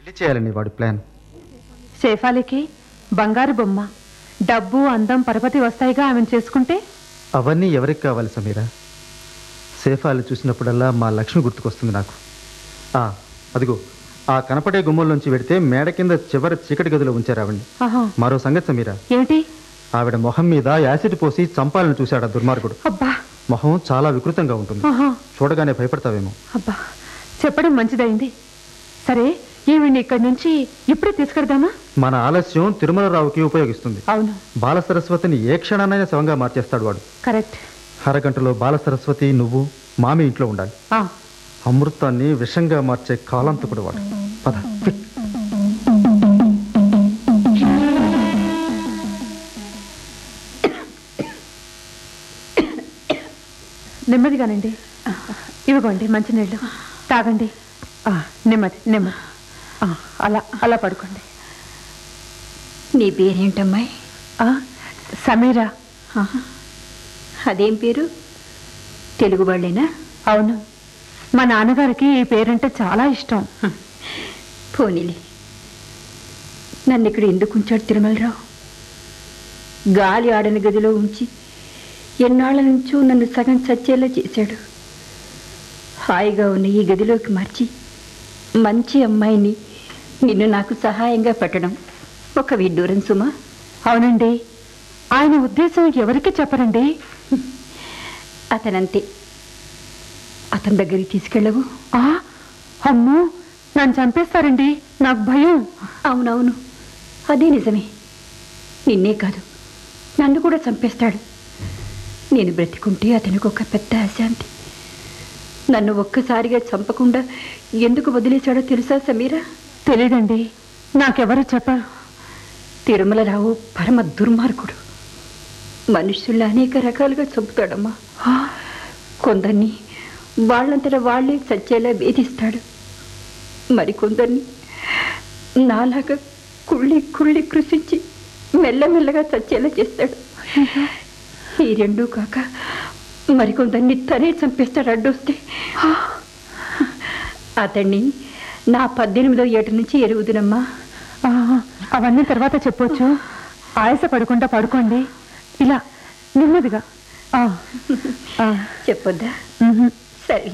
పెళ్లి చేయాలని వాడి ప్లాన్ శేఫాలికి బంగారు బొమ్మ డబ్బు అందం పరపతి వస్తాయిగా ఆమెను చేసుకుంటే అవన్నీ ఎవరికి కావాలి సమీరా సేఫాలు చూసినప్పుడల్లా మా లక్ష్మి గుర్తుకొస్తుంది నాకు ఆ, అదిగో ఆ కనపడే గుమ్మంలోంచి వెడితే మేడ కింద చివరి చీకటి గదిలో ఉంచారు ఆవిడ్ని ఆహా మరో సంగతి సమీరా ఏమిటి ఆవిడ మొహం మీద యాసిడ్ పోసి చంపాలని చూశాడు ఆ దుర్మార్గుడు అబ్బా మొహం చాలా వికృతంగా ఉంటుంది ఆహా చూడగానే భయపడతావేమో అబ్బా చెప్పడం మంచిదైంది సరే ఈవిడ్ని ఇక్కడి నుంచి ఇప్పుడే తీసుకెడదామా మన ఆలస్యం తిరుమలరావుకి ఉపయోగిస్తుంది అవును బాల సరస్వతిని ఏ క్షణానైనా శవంగా మార్చేస్తాడు వాడు కరెక్ట్ అరగంటలో బాల సరస్వతి నువ్వు మామి ఇంట్లో ఉండాలి ఆ, అమృతాన్ని విషంగా మార్చే కాలంతకుడు వాడు పద క్విక్. నెమ్మదిగానండి ఇవ్వగోండి మంచినీళ్ళు తాగండి ఆ, నెమ్మది నెమ్మది ఆ, అలా అలా పడుకోండి నీ పేరేంటమ్మాయి ఆ, సమీరా ఆహా. అదేం పేరు తెలుగు వాళ్ళేనా అవును మా నాన్నగారికి ఈ పేరంటే చాలా ఇష్టం పోనీలే నన్ను ఇక్కడ ఎందుకు ఉంచాడు తిరుమలరావు గాలి ఆడని గదిలో ఉంచి ఎన్నాళ్ళ నుంచో నన్ను సగం చచ్చేలా చేశాడు హాయిగా ఉన్న ఈ గదిలోకి మార్చి మంచి అమ్మాయిని నిన్ను నాకు సహాయంగా పెట్టడం ఒక విడ్డూరం సుమా అవునండి ఆయన ఉద్దేశం ఎవరికి చెప్పరండి అతనంతే అతని దగ్గరికి తీసుకెళ్ళవు ఆ అమ్మో నన్ను చంపేస్తారండి నాకు భయం అవునవును అదే నిజమే నిన్నే కాదు నన్ను కూడా చంపేస్తాడు నేను బ్రతికుంటే అతనికి ఒక పెద్ద అశాంతి నన్ను ఒక్కసారిగా చంపకుండా ఎందుకు వదిలేశాడో తెలుసా సమీరా తెలీదండి నాకెవరు చెప్పరు తిరుమలరావు పరమ దుర్మార్గుడు మనుషుల్ని అనేక రకాలుగా చంపుతాడమ్మా ఆ, కొందరిని వాళ్ళంతట వాళ్ళే చచ్చేలా వేధిస్తాడు మరికొందరిని నాలాగా కుళ్ళి కుళ్ళి కృషించి మెల్లమెల్లగా చచ్చేలా చేస్తాడు ఈ రెండూ కాక మరికొందరిని తనే చంపేస్తాడు అడ్డొస్తే అతన్ని నా పద్దెనిమిదో ఏట నుంచి ఎరుగుదునమ్మా ఆ, అవన్నీ తర్వాత చెప్పొచ్చు ఆయాస పడకుండా పడుకోండి ఇలా నెమ్మదిగా ఆ, ఆ, చెప్పొద్దా మ్హూ. సరే